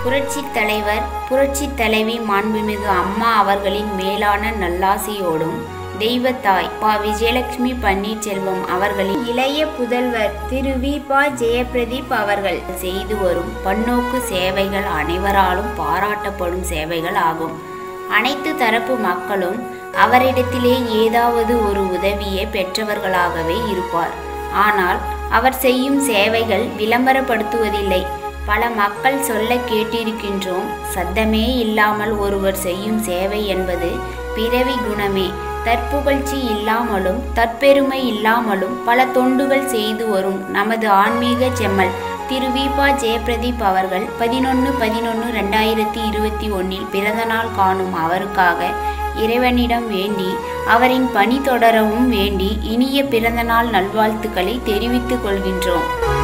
புரட்சித் தலைவர் புரட்சித் தலைவி மாண்புமிகு அம்மா அவர்களின் மேலான நல்லாசியோடும் தெய்வத்தாய் பா விஜயலட்சுமி பன்னீர்செல்வம் அவர்களின் இளைய புதல்வர் திரு வி பா ஜெயபிரதீப் அவர்கள் செய்து வரும் பன்னோக்கு சேவைகள் அனைவராலும் பாராட்டப்படும் சேவைகள் ஆகும் அனைத்து தரப்பு மக்களும் அவரிடத்திலே ஏதாவது ஒரு உதவியை பெற்றவர்களாகவே இருப்பார் ஆனால் அவர் செய்யும் சேவைகள் விளம்பரப்படுத்துவதில்லை பல மக்கள் சொல்ல கேட்டிருக்கின்றோம் சத்தமே இல்லாமல் ஒருவர் செய்யும் சேவை என்பது பிறவி குணமே தற்புகழ்ச்சி இல்லாமலும் தற்பெருமை இல்லாமலும் பல தொண்டுகள் செய்து வரும் நமது ஆன்மீக செம்மல் திரு விபா ஜெயபிரதீப் அவர்கள் பதினொன்று பதினொன்று ரெண்டாயிரத்தி இருபத்தி ஒன்றில் பிறந்தநாள் காணும் அவருக்காக இறைவனிடம் வேண்டி அவரின் பணி தொடரவும் வேண்டி இனிய பிறந்தநாள் நல்வாழ்த்துக்களை தெரிவித்துக் கொள்கின்றோம்